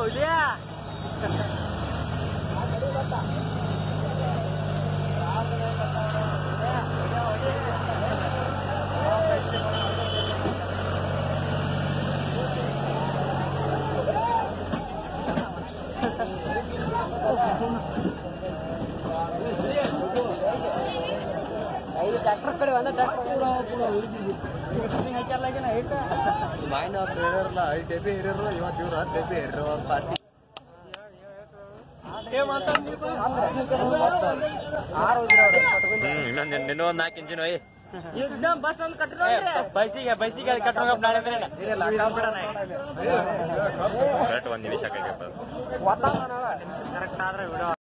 ಹುಲಿಯಾ tractor ಕಡೆ ಒಂದ ಮಾಯಿನ ಹಿರಿಯರಲ್ಲ ಐದು ಡಬ್ಬಿ ಹಿರಿಯರು ಇವತ್ತು ಇವ್ರು ಹತ್ತು ಡಬ್ಬಿ ಹಿರಿಯರು ಒಂದು ಪಾರ್ಟಿ ಹ್ಮ್ ಇನ್ನೊಂದ್ ಇನ್ನೂ ಒಂದ್ ನಾಲ್ಕು ಇಂಚಿನ ಒಯ್ एकदम बस ಒಂದು ಕಟ್ಟಿ ಬೈಸಿಗೆ ಬೈಸಿಗೆ ಕಟ್ಟ ನಾಳೆ ಕರೆಕ್ಟ್ ಒಂದ್ ನಿಮಿಷ ಕೈಗೆ ಕರೆಕ್ಟ್ ಆದ್ರೆ ವಿಡಿಯೋ